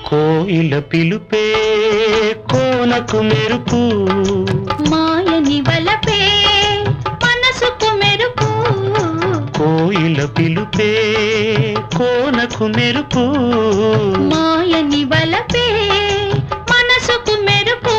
కోయిల పిలుపే కోనకు మెరుపు మాయని వలపే మనసుకు మెరుపు కోయిల పిలుపే కోనకు మెరుపు మాయని వలపే మనసుకు మెరుపు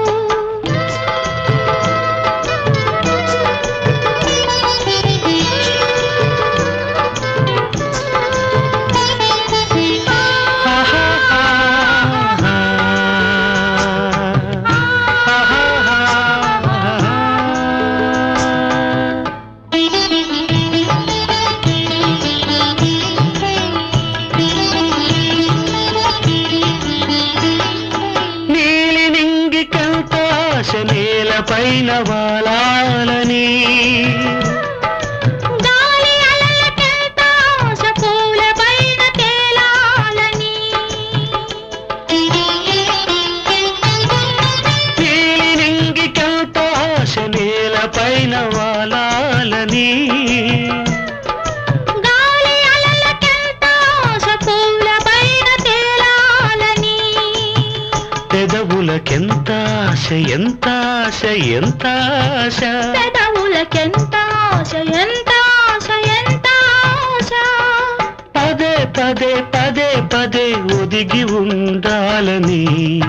నీలి నింగి కంతాశ నేలపైన వాలాలని గాలి అలలకెంత ఆశ పూల పైన తేలాలని నీలి నింగి కంతాశ నేలపైన వాలాలని గాలి అలలకెంత ఆశ పూల పైన తేలాలని పెదవులకెంత ఆశ ఎంత ఆశ ఎంత ఆశ పెదవులకెంత ఆశ ఎంత ఆశ ఎంత ఆశ పదే పదే పదే పదే ఒదిగి ఉండాలని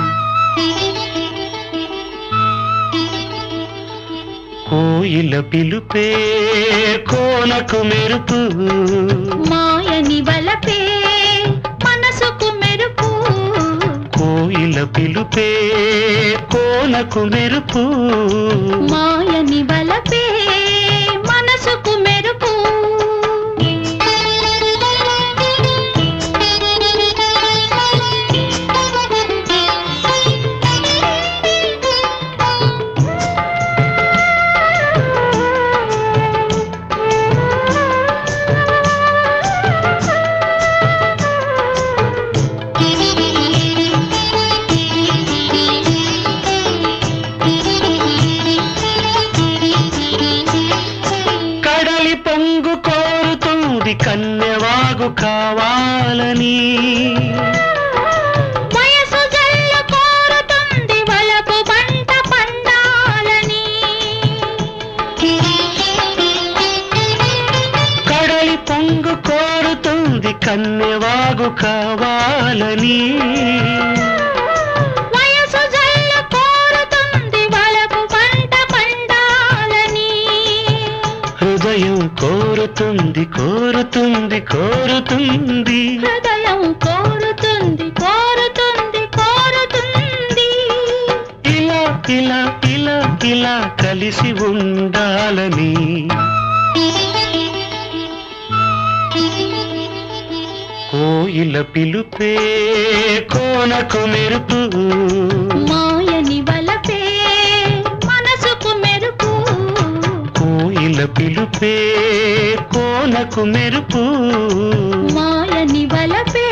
కోయిల పిలుపే కోనకు మెరుపు మాయని వలపే మనసుకు మెరుపు కోయిల పిలుపే కోనకు మెరుపు మాయని వలపే మనసుకు మెరుపు కడలి పొంగు కోరుతుంది కన్నెవాగు కావాలని వయసు జల్లు కోరుతుంది వలపు పంట పండాలని కడలి పొంగు కోరుతుంది కన్నెవాగు కావాలని వయసు జల్లు కోరుతుంది వలపు పంట పండాలని హృదయం కోరుతుంది కోరుతుంది కోరుతుంది హృదయం కోరుతుంది కోరుతుంది కోరుతుంది ఇలా ఇలా ఇలా ఇలా కలిసి ఉండాలని కోయిల పిలుపే కోనకు మెరుపు మాయని వలపే మనసుకు మెరుపు కోయిల పిలుపే కోనకు మెరుపు మాయని వలపే